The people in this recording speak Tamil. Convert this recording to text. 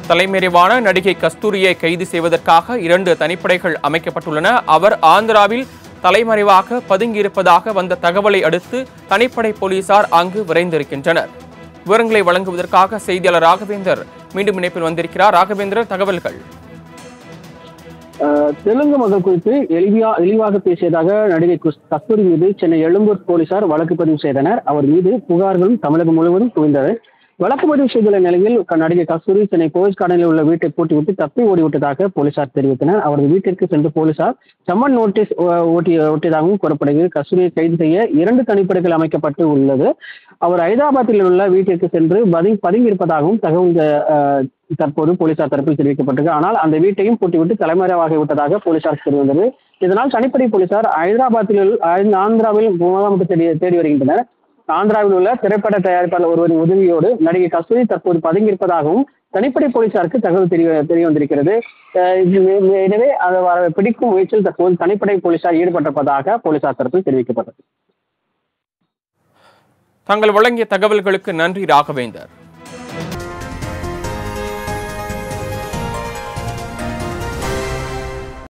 தலைமறைவான நடிகை கஸ்தூரியை கைது செய்வதற்காக இரண்டு தனிப்படைகள் அமைக்கப்பட்டுள்ளன அவர் ஆந்திராவில் தலைமறைவாக பதுங்கியிருப்பதாக வந்த தகவலை அடுத்து தனிப்படை போலீசார் அங்கு விரைந்திருக்கின்றனர் விவரங்களை வழங்குவதற்காக செய்தியாளர் ராகவேந்தர் மீண்டும் இணைப்பில் வந்திருக்கிறார் ராகவேந்தர் தகவல்கள் அஹ் தெலுங்கு மக்கள் குறித்து எளிவா இழிவாக பேசியதாக நடிகை குஸ்- கஸ்தூரி மீது சென்னை எழும்பூர் போலீசார் வழக்கு பதிவு செய்தனர் அவர் மீது புகார்களும் தமிழகம் முழுவதும் குவிந்தது வழக்கு பதிவு செய்துள்ள நிலையில் க- நடிகை கஸ்தூரி சென்னை போலீஸ் கார்டனில் உள்ள வீட்டை பூட்டிவிட்டு தப்பி ஓடிவிட்டதாக போலீசார் தெரிவித்தனர் அவரது வீட்டிற்கு சென்று போலீசார் சம்மன் நோட்டீஸ் அஹ், ஓட்டி ஓட்டியதாகவும் கூறப்படுகிறது கஸ்தூரியை கைது செய்ய இரண்டு தனிப்படைகள் அமைக்கப்பட்டு உள்ளது அவர் ஹைதராபாத்தில் உள்ள வீட்டிற்கு சென்று பதுங்கி பதுங்கியிருப்பதாகவும் தகவல் அஹ், தற்போது போலீசார் தரப்பில் தெரிவிக்கப்பட்டிருக்கு ஆனால் அந்த வீட்டையும் பூட்டிவிட்டு தலைமறைவாகி விட்டதாக போலீசார் தெரிவித்தது இதனால் தனிப்படை போலீசார் ஹைதராபாத்தில் உள்ள- ஆ- ஆந்திராவில் முகாமுக்கு தேடி தேடி வருகின்றனர் ஆந்திராவில் உள்ள திரைப்பட தயாரிப்பாளர் ஒருவரின் உதவியோடு நடிகை கஸ்தூரி தற்போது பதுங்கியிருப்பதாகவும் தனிப்படை போலீசாருக்கு தகவல் தெரிய தெரிய வந்திருக்கிறது அஹ் இது- எனவே அதை வ- பிடிக்கும் முயற்சியில் தற்போது தனிப்படை போலீசார் ஈடுபட்டிருப்பதாக போலீசார் தரப்பில் தெரிவிக்கப்பட்டது தாங்கள் வழங்கிய தகவல்களுக்கு நன்றி ராகவேந்தர்